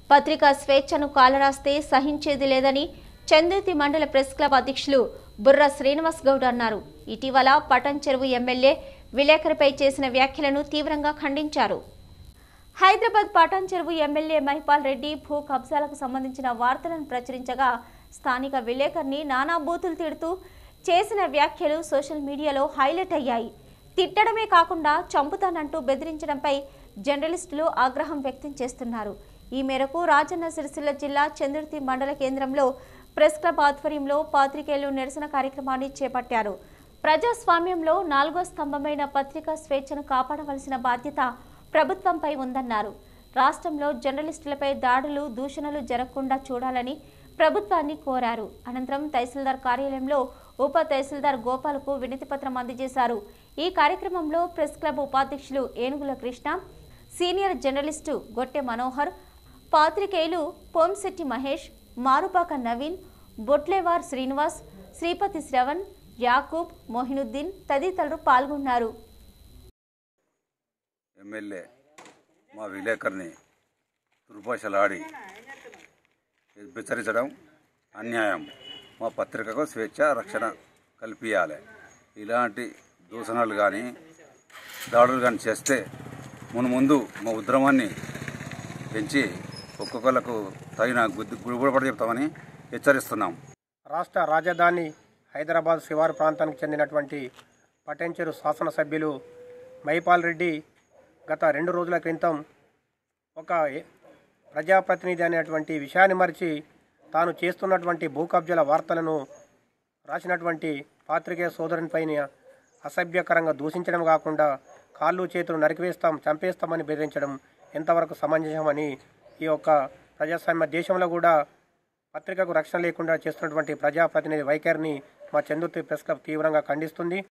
పత్రికా స్వేచ్ఛను కాలరాస్తే సహించేది లేదని చందుర్తి మండల ప్రెస్ క్లబ్ అధ్యక్షులు బుర్ర శ్రీనివాస్ గౌడ్ అన్నారు ఇటీవల పటన్ చెరువు ఎమ్మెల్యే విలేకరిపై చేసిన వ్యాఖ్యలను తీవ్రంగా ఖండించారు హైదరాబాద్ పటాన్ చెరువు ఎమ్మెల్యే మహిపాల్ రెడ్డి భూ కబ్జాలకు సంబంధించిన వార్తలను ప్రచురించగా స్థానిక విలేకరిని నానా బూతులు తిడుతూ చేసిన వ్యాఖ్యలు సోషల్ మీడియాలో హైలైట్ అయ్యాయి తిట్టడమే కాకుండా చంపుతానంటూ బెదిరించడంపై జర్నలిస్టులు ఆగ్రహం వ్యక్తం చేస్తున్నారు ఈ మేరకు రాజన్న సిరిసిల్ల జిల్లా చంద్రుతి మండల కేంద్రంలో ప్రెస్ క్లబ్ ఆధ్వర్యంలో పాత్రికేయులు నిరసన కార్యక్రమాన్ని చేపట్టారు ప్రజాస్వామ్యంలో నాలుగో స్తంభమైన పత్రికా స్వేచ్ఛను కాపాడవలసిన బాధ్యత ప్రభుత్వంపై ఉందన్నారు రాష్ట్రంలో జర్నలిస్టులపై దాడులు దూషణలు జరగకుండా చూడాలని ప్రభుత్వాన్ని కోరారు అనంతరం తహసీల్దార్ కార్యాలయంలో ఉప తహసీల్దార్ గోపాల్కు వినతిపత్రం అందజేశారు ఈ కార్యక్రమంలో ప్రెస్ క్లబ్ ఉపాధ్యక్షులు ఏనుగుల కృష్ణ సీనియర్ జర్నలిస్టు గొట్టె మనోహర్ పాత్రికేయులు పోంశెట్టి మహేష్ మారుపాక నవీన్ బొట్లేవార్ శ్రీనివాస్ శ్రీపతి శ్రవణ్ యాకూబ్ మొహినుద్దీన్ తదితరులు పాల్గొన్నారు ఎమ్మెల్యే మా విలేకరిని దుర్భాషలాడి బెచ్చరించడం అన్యాయం మా పత్రికకు స్వేచ్ఛ రక్షణ కల్పించాలి ఇలాంటి దూషణలు కానీ దాడులు కానీ చేస్తే మును ముందు మా ఉద్యమాన్ని పెంచి ఒక్కొక్కలకు తగిన గుద్దు గుడిపడి చెప్తామని హెచ్చరిస్తున్నాం రాష్ట్ర రాజధాని హైదరాబాద్ శివారు ప్రాంతానికి చెందినటువంటి పటంచెరు శాసనసభ్యులు మైపాల్ రెడ్డి గత రెండు రోజుల క్రితం ఒక ఏ- ప్రజాప్రతినిధి అనేటువంటి విషయాన్ని మరిచి తాను చేస్తున్నటువంటి భూ కబ్జాల వార్తలను రాసినటువంటి పాత్రికేయ సోదరునిపైన అసభ్యకరంగా దూషించడం కాకుండా కాళ్ళు చేతులు నరికివేస్తాం చంపేస్తామని బెదిరించడం ఎంతవరకు సమంజసమని ఈ యొక్క ప్రజాస్వామ్య దేశంలో కూడా పత్రికకు రక్షణ లేకుండా చేస్తున్నటువంటి ప్రజాప్రతినిధి వైఖరిని మా చందుర్తి ప్రెస్ క్లబ్ తీవ్రంగా ఖండిస్తుంది